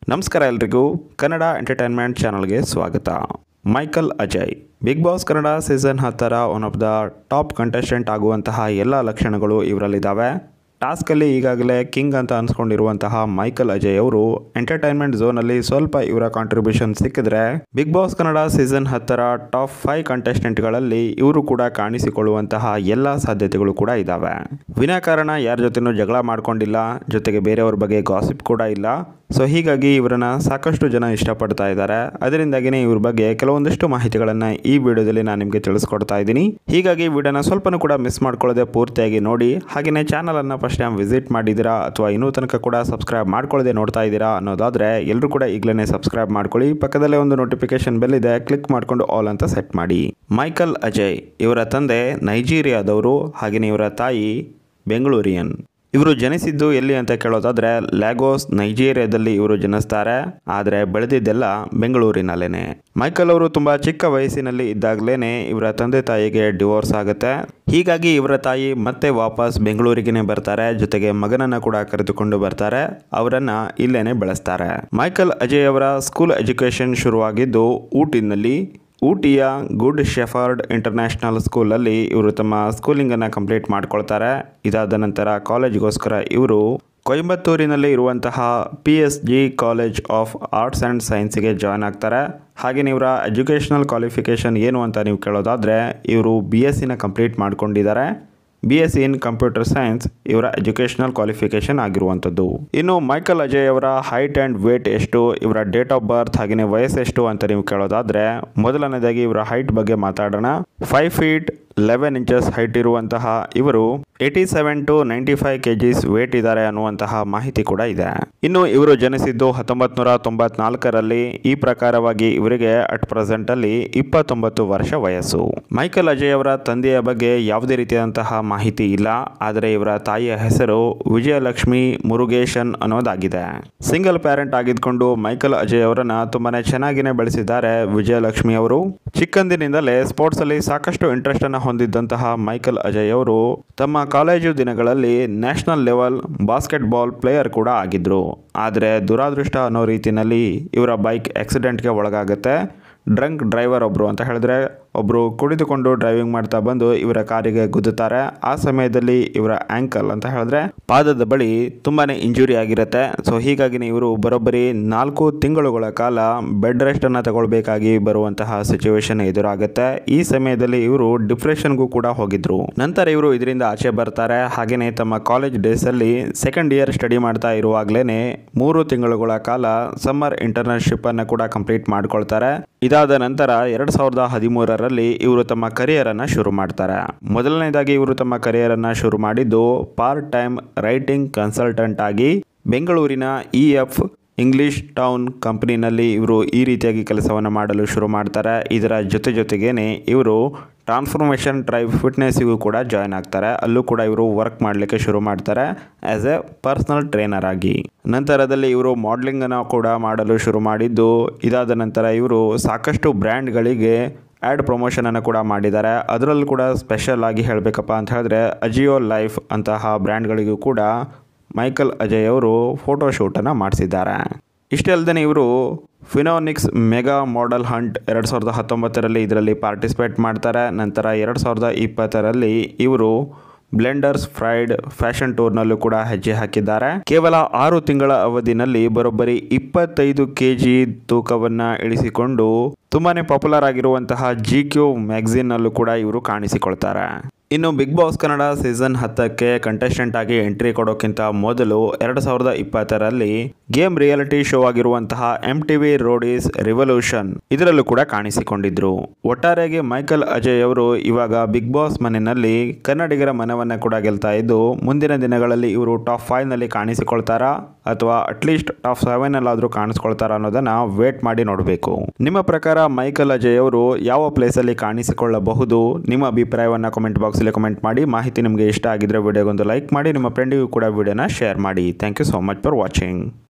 ನಮಸ್ಕಾರ ಎಲ್ರಿಗೂ ಕನ್ನಡ ಎಂಟರ್ಟೈನ್ಮೆಂಟ್ ಚಾನಲ್ಗೆ ಸ್ವಾಗತ Michael Ajay Bigg Boss Kannada season ಹತ್ತರ one of the top contestant ಆಗುವಂತಹ ಎಲ್ಲ ಲಕ್ಷಣಗಳು ಇವರಲ್ಲಿದ್ದಾವೆ ಟಾಸ್ಕಲ್ಲಿ ಈಗಾಗಲೇ ಕಿಂಗ್ ಅಂತ ಅನ್ಸ್ಕೊಂಡಿರುವಂತಹ ಮೈಕಲ್ ಅಜಯ್ ಅವರು ಎಂಟರ್ಟೈನ್ಮೆಂಟ್ ಝೋನಲ್ಲಿ ಸ್ವಲ್ಪ ಇವರ ಕಾಂಟ್ರಿಬ್ಯೂಷನ್ ಸಿಕ್ಕಿದ್ರೆ ಬಿಗ್ ಬಾಸ್ ಕನ್ನಡ ಸೀಸನ್ ಹತ್ತರ ಟಾಪ್ ಫೈವ್ ಕಂಟೆಸ್ಟೆಂಟ್ಗಳಲ್ಲಿ ಇವರು ಕೂಡ ಕಾಣಿಸಿಕೊಳ್ಳುವಂತಹ ಎಲ್ಲ ಸಾಧ್ಯತೆಗಳು ಕೂಡ ಇದ್ದಾವೆ ವಿನಾಕಾರಣ ಯಾರ ಜೊತೆನೂ ಜಗಳ ಮಾಡ್ಕೊಂಡಿಲ್ಲ ಜೊತೆಗೆ ಬೇರೆಯವ್ರ ಬಗ್ಗೆ ಗಾಸಿಪ್ ಕೂಡ ಇಲ್ಲ ಸೊ ಹೀಗಾಗಿ ಇವರನ್ನ ಸಾಕಷ್ಟು ಜನ ಇಷ್ಟಪಡ್ತಾ ಇದ್ದಾರೆ ಅದರಿಂದಾಗಿನೇ ಇವ್ರ ಬಗ್ಗೆ ಕೆಲವೊಂದಿಷ್ಟು ಮಾಹಿತಿಗಳನ್ನು ಈ ವಿಡಿಯೋದಲ್ಲಿ ನಾನು ನಿಮಗೆ ತಿಳಿಸ್ಕೊಡ್ತಾ ಇದ್ದೀನಿ ಹೀಗಾಗಿ ವಿಡಿಯೋನ ಸ್ವಲ್ಪನೂ ಕೂಡ ಮಿಸ್ ಮಾಡ್ಕೊಳ್ಳದೆ ಪೂರ್ತಿಯಾಗಿ ನೋಡಿ ಹಾಗೆಯೇ ಚಾನಲನ್ನು ಫಸ್ಟ್ ಟೈಮ್ ವಿಸಿಟ್ ಮಾಡಿದ್ದೀರಾ ಅಥವಾ ಇನ್ನೂ ತನಕ ಕೂಡ ಸಬ್ಸ್ಕ್ರೈಬ್ ಮಾಡ್ಕೊಳ್ಳದೆ ನೋಡ್ತಾ ಇದ್ದೀರಾ ಅನ್ನೋದಾದರೆ ಎಲ್ಲರೂ ಕೂಡ ಈಗಲೇ ಸಬ್ಸ್ಕ್ರೈಬ್ ಮಾಡ್ಕೊಳ್ಳಿ ಪಕ್ಕದಲ್ಲೇ ಒಂದು ನೋಟಿಫಿಕೇಶನ್ ಬೆಲ್ ಇದೆ ಕ್ಲಿಕ್ ಮಾಡ್ಕೊಂಡು ಆಲ್ ಅಂತ ಸೆಟ್ ಮಾಡಿ ಮೈಕಲ್ ಅಜಯ್ ಇವರ ತಂದೆ ನೈಜೀರಿಯಾದವರು ಹಾಗೆಯೇ ಇವರ ತಾಯಿ ಬೆಂಗಳೂರಿಯನ್ ಇವರು ಜನಿಸಿದ್ದು ಎಲ್ಲಿ ಅಂತ ಕೇಳೋದಾದ್ರೆ ಲ್ಯಾಗೋಸ್ ನೈಜೀರಿಯಾದಲ್ಲಿ ಇವರು ಜನಿಸ್ತಾರೆ ಆದರೆ ಬೆಳೆದಿದ್ದೆಲ್ಲ ಬೆಂಗಳೂರಿನಲ್ಲೇನೆ ಮೈಕಲ್ ಅವರು ತುಂಬಾ ಚಿಕ್ಕ ವಯಸ್ಸಿನಲ್ಲಿ ಇದ್ದಾಗಲೇ ಇವರ ತಂದೆ ತಾಯಿಗೆ ಡಿವೋರ್ಸ್ ಆಗುತ್ತೆ ಹೀಗಾಗಿ ಇವರ ತಾಯಿ ಮತ್ತೆ ವಾಪಸ್ ಬೆಂಗಳೂರಿಗೆನೆ ಬರ್ತಾರೆ ಜೊತೆಗೆ ಮಗನನ್ನ ಕೂಡ ಕರೆದುಕೊಂಡು ಬರ್ತಾರೆ ಅವರನ್ನ ಇಲ್ಲೇನೆ ಬೆಳೆಸ್ತಾರೆ ಮೈಕಲ್ ಅಜಯ್ ಅವರ ಸ್ಕೂಲ್ ಎಜುಕೇಶನ್ ಶುರುವಾಗಿದ್ದು ಊಟಿನಲ್ಲಿ ಊಟಿಯ ಗುಡ್ ಶೆಫರ್ಡ್ ಇಂಟರ್ನ್ಯಾಷನಲ್ ಸ್ಕೂಲಲ್ಲಿ ಇವರು ತಮ್ಮ ಸ್ಕೂಲಿಂಗನ್ನು ಕಂಪ್ಲೀಟ್ ಮಾಡ್ಕೊಳ್ತಾರೆ ಇದಾದ ನಂತರ ಕಾಲೇಜ್ಗೋಸ್ಕರ ಇವರು ಕೊಯಂಬತ್ತೂರಿನಲ್ಲಿ ಇರುವಂತಹ P S G college of arts and ಸೈನ್ಸಿಗೆ ಜಾಯ್ನ್ ಆಗ್ತಾರೆ ಹಾಗೆಯೇ ಇವರ ಎಜುಕೇಷನಲ್ ಕ್ವಾಲಿಫಿಕೇಷನ್ ಏನು ಅಂತ ನೀವು ಕೇಳೋದಾದರೆ ಇವರು ಬಿ ಎಸ್ ಸಿನ ಕಂಪ್ಲೀಟ್ ಮಾಡ್ಕೊಂಡಿದ್ದಾರೆ B S C in computer science ಇವರ ಎಜುಕೇಷನಲ್ ಕ್ವಾಲಿಫಿಕೇಶನ್ ಆಗಿರುವಂಥದ್ದು ಇನ್ನು ಮೈಕಲ್ ಅಜಯ್ ಅವರ ಹೈಟ್ ಆ್ಯಂಡ್ ವೇಟ್ ಎಷ್ಟು ಇವರ ಡೇಟ್ ಆಫ್ ಬರ್ತ್ ಹಾಗೆಯೇ ವಯಸ್ಸೆಷ್ಟು ಅಂತ ನೀವು ಕೇಳೋದಾದರೆ ಮೊದಲನೇದಾಗಿ ಇವರ ಹೈಟ್ ಬಗ್ಗೆ ಮಾತಾಡೋಣ five feet eleven inches height ಇರುವಂತಹ ಇವರು eighty seven to ninety five K Gs weight ಇದ್ದಾರೆ ಅನ್ನುವಂತಹ ಮಾಹಿತಿ ಕೂಡ ಇದೆ ಇನ್ನು ಇವರು ಜನಿಸಿದ್ದು ಹತ್ತೊಂಬತ್ತು ನೂರ ತೊಂಬತ್ನಾಲ್ಕರಲ್ಲಿ ಈ ಪ್ರಕಾರವಾಗಿ ಇವರಿಗೆ ಅಟ್ ಪ್ರೆಸೆಂಟ್ ಅಲ್ಲಿ ಇಪ್ಪತ್ತೊಂಬತ್ತು ವರ್ಷ ವಯಸ್ಸು ಮೈಕಲ್ ಅಜಯ್ ಅವರ ತಂದೆಯ ಬಗ್ಗೆ ಯಾವುದೇ ರೀತಿಯಾದಂತಹ ಮಾಹಿತಿ ಇಲ್ಲ ಆದರೆ ಇವರ ತಾಯಿಯ ಹೆಸರು ವಿಜಯಲಕ್ಷ್ಮಿ ಮುರುಗೇಶನ್ ಅನ್ನೋದಾಗಿದೆ ಸಿಂಗಲ್ ಪ್ಯಾರೆಂಟ್ ಆಗಿದ್ಕೊಂಡು ಮೈಕಲ್ ಅಜಯ್ ಅವರನ್ನ ತುಂಬಾನೇ ಚೆನ್ನಾಗಿನೇ ಬೆಳೆಸಿದ್ದಾರೆ ವಿಜಯಲಕ್ಷ್ಮಿ ಅವರು ಚಿಕ್ಕಂದಿನಿಂದಲೇ ಸ್ಪೋರ್ಟ್ಸ್ ಅಲ್ಲಿ ಸಾಕಷ್ಟು ಇಂಟ್ರೆಸ್ಟ್ ಅನ್ನು ಹೊಂದಿದ್ದಂತಹ ಮೈಕಲ್ ಅಜಯ್ ಅವರು ತಮ್ಮ ಕಾಲೇಜು ದಿನಗಳಲ್ಲಿ ನ್ಯಾಷನಲ್ ಲೆವೆಲ್ ಬಾಸ್ಕೆಟ್ಬಾಲ್ ಪ್ಲೇಯರ್ ಕೂಡ ಆಗಿದ್ರು ಆದರೆ ದುರಾದೃಷ್ಟ ಅನ್ನೋ ರೀತಿಯಲ್ಲಿ ಇವರ ಬೈಕ್ ಆಕ್ಸಿಡೆಂಟ್ಗೆ ಒಳಗಾಗುತ್ತೆ ಡ್ರಂಕ್ ಡ್ರೈವರ್ ಒಬ್ಬರು ಅಂತ ಹೇಳಿದ್ರೆ ಒಬ್ಬರು ಕುಡಿದುಕೊಂಡು ಡ್ರೈವಿಂಗ್ ಮಾಡ್ತಾ ಬಂದು ಇವರ ಕಾರಿಗೆ ಗುದ್ದುತ್ತಾರೆ ಆ ಸಮಯದಲ್ಲಿ ಇವರ ಆ್ಯಂಕಲ್ ಅಂತ ಹೇಳಿದ್ರೆ ಪಾದದ ಬಳಿ ತುಂಬಾ ಇಂಜುರಿ ಆಗಿರುತ್ತೆ ಸೊ ಹೀಗಾಗಿ ಇವರು ಬರೋಬ್ಬರಿ ನಾಲ್ಕು ತಿಂಗಳುಗಳ ಕಾಲ ಬೆಡ್ ರೆಸ್ಟನ್ನು ತಗೊಳ್ಬೇಕಾಗಿ ಬರುವಂತಹ ಸಿಚುವೇಶನ್ ಎದುರಾಗುತ್ತೆ ಈ ಸಮಯದಲ್ಲಿ ಇವರು ಡಿಪ್ರೆಷನ್ಗೂ ಕೂಡ ಹೋಗಿದ್ರು ನಂತರ ಇವರು ಇದರಿಂದ ಆಚೆ ಬರ್ತಾರೆ ಹಾಗೆಯೇ ತಮ್ಮ ಕಾಲೇಜ್ ಡೇಸಲ್ಲಿ ಸೆಕೆಂಡ್ ಇಯರ್ ಸ್ಟಡಿ ಮಾಡ್ತಾ ಇರುವಾಗಲೇ ಮೂರು ತಿಂಗಳುಗಳ ಕಾಲ ಸಮ್ಮರ್ ಇಂಟರ್ನ್ಶಿಪ್ ಅನ್ನು ಕೂಡ ಕಂಪ್ಲೀಟ್ ಮಾಡ್ಕೊಳ್ತಾರೆ ಇದಾದ ನಂತರ ಎರಡು ಸಾವಿರದ ಹದಿಮೂರರಲ್ಲಿ ಇವರು ತಮ್ಮ ಕರಿಯರನ್ನು ಶುರು ಮಾಡ್ತಾರೆ ಮೊದಲನೇದಾಗಿ ಇವರು ತಮ್ಮ ಕರಿಯರನ್ನು ಶುರು ಮಾಡಿದ್ದು ಪಾರ್ಟ್ ಟೈಮ್ ರೈಟಿಂಗ್ ಕನ್ಸಲ್ಟೆಂಟ್ ಆಗಿ ಬೆಂಗಳೂರಿನ ಇ ಎಫ್ ಇಂಗ್ಲಿಷ್ ಟೌನ್ ಕಂಪನಿನಲ್ಲಿ ಇವರು ಈ ರೀತಿಯಾಗಿ ಕೆಲಸವನ್ನು ಮಾಡಲು ಶುರು ಮಾಡ್ತಾರೆ ಇದರ ಜೊತೆ ಜೊತೆಗೇನೆ ಇವರು ಟ್ರಾನ್ಸ್ಫಾರ್ಮೇಷನ್ ಟ್ರೈಬ್ ಫಿಟ್ನೆಸ್ಸಿಗೂ ಕೂಡ ಜಾಯ್ನ್ ಆಗ್ತಾರೆ ಅಲ್ಲೂ ಕೂಡ ಇವರು ವರ್ಕ್ ಮಾಡಲಿಕ್ಕೆ ಶುರು ಮಾಡ್ತಾರೆ ಆ್ಯಸ್ ಎ ಪರ್ಸನಲ್ ಟ್ರೈನರ್ ಆಗಿ ನಂತರದಲ್ಲಿ ಇವರು ಮಾಡಲಿಂಗನ್ನು ಕೂಡ ಮಾಡಲು ಶುರು ಮಾಡಿದ್ದು ಇದಾದ ನಂತರ ಇವರು ಸಾಕಷ್ಟು ಬ್ರ್ಯಾಂಡ್ಗಳಿಗೆ ಆ್ಯಡ್ ಪ್ರಮೋಷನನ್ನು ಕೂಡ ಮಾಡಿದ್ದಾರೆ ಅದರಲ್ಲೂ ಕೂಡ ಸ್ಪೆಷಲ್ ಆಗಿ ಹೇಳಬೇಕಪ್ಪ ಅಂತ ಹೇಳಿದ್ರೆ ಅಜಿಯೋ ಲೈಫ್ ಅಂತಹ ಬ್ರ್ಯಾಂಡ್ಗಳಿಗೂ ಕೂಡ ಮೈಕಲ್ ಅಜಯ್ ಅವರು ಫೋಟೋ ಶೂಟನ್ನು ಮಾಡಿಸಿದ್ದಾರೆ ಇಷ್ಟೇ ಅಲ್ಲದೆ ಇವರು ಫಿನೋನಿಕ್ಸ್ ಮೆಗಾ ಮಾಡೆಲ್ ಹಂಟ್ ಎರಡು ಸಾವಿರದ ಹತ್ತೊಂಬತ್ತರಲ್ಲಿ ಇದರಲ್ಲಿ ಪಾರ್ಟಿಸಿಪೇಟ್ ಮಾಡ್ತಾರೆ ನಂತರ ಎರಡು ಸಾವಿರದ ಇಪ್ಪತ್ತರಲ್ಲಿ ಇವರು ಬ್ಲೆಂಡರ್ಸ್ ಫ್ರೈಡ್ ಫ್ಯಾಷನ್ ಟೂರ್ನಲ್ಲೂ ಕೂಡ ಹೆಜ್ಜೆ ಹಾಕಿದ್ದಾರೆ ಕೇವಲ ಆರು ತಿಂಗಳ ಅವಧಿನಲ್ಲಿ ಬರೋಬ್ಬರಿ ಇಪ್ಪತ್ತೈದು ಕೆ ಜಿ ತೂಕವನ್ನು ಇಳಿಸಿಕೊಂಡು ತುಂಬಾನೇ ಪಾಪ್ಯುಲರ್ ಆಗಿರುವಂತಹ ಜಿ ಕ್ಯೂ ಮ್ಯಾಗಝಿನ್ನಲ್ಲೂ ಕೂಡ ಇವರು ಕಾಣಿಸಿಕೊಳ್ತಾರೆ ಇನ್ನು ಬಿಗ್ ಬಾಸ್ ಕನ್ನಡ ಸೀಸನ್ ಹತ್ತಕ್ಕೆ ಕಂಟೆಸ್ಟೆಂಟ್ ಆಗಿ ಎಂಟ್ರಿ ಕೊಡೋಕ್ಕಿಂತ ಮೊದಲು ಎರಡು ಸಾವಿರದ ಇಪ್ಪತ್ತರಲ್ಲಿ ಗೇಮ್ ರಿಯಾಲಿಟಿ ಶೋ ಆಗಿರುವಂತಹ ಎಂ ಟಿವಿ ರೋಡೀಸ್ ರಿವಲ್ಯೂಷನ್ ಇದರಲ್ಲೂ ಕೂಡ ಕಾಣಿಸಿಕೊಂಡಿದ್ರು ಒಟ್ಟಾರೆಯಾಗಿ ಮೈಕಲ್ ಅಜಯ್ ಅವರು ಇವಾಗ ಬಿಗ್ ಬಾಸ್ ಮನೆಯಲ್ಲಿ ಕನ್ನಡಿಗರ ಮನವನ್ನ ಕೂಡ ಗೆಲ್ತಾ ಇದ್ದು ಮುಂದಿನ ದಿನಗಳಲ್ಲಿ ಇವರು ಟಾಪ್ ಫೈವ್ ನಲ್ಲಿ ಕಾಣಿಸಿಕೊಳ್ತಾರಾ ಅಥವಾ ಅಟ್ಲೀಸ್ಟ್ ಟಾಪ್ ಸೆವೆನ್ ಅಲ್ಲಾದ್ರೂ ಕಾಣಿಸ್ಕೊಳ್ತಾರ ಅನ್ನೋದನ್ನ ವೇಟ್ ಮಾಡಿ ನೋಡಬೇಕು ನಿಮ್ಮ ಪ್ರಕಾರ ಮೈಕಲ್ ಅಜಯ್ ಅವರು ಯಾವ ಪ್ಲೇಸ್ ಅಲ್ಲಿ ಕಾಣಿಸಿಕೊಳ್ಳಬಹುದು ನಿಮ್ಮ ಅಭಿಪ್ರಾಯವನ್ನ ಕಮೆಂಟ್ ಬಾಕ್ಸ್ ಅಲ್ಲಿ ಕಮೆಂಟ್ ಮಾಡಿ ಮಾಹಿತಿ ನಿಮಗೆ ಇಷ್ಟ ಆಗಿದ್ರೆ ವಿಡಿಯೋಗೊಂದು ಲೈಕ್ ಮಾಡಿ ನಿಮ್ಮ ಫ್ರೆಂಡಿಗೂ ಕೂಡ ವಿಡಿಯೋನ ಶೇರ್ ಮಾಡಿ thank you so much for watching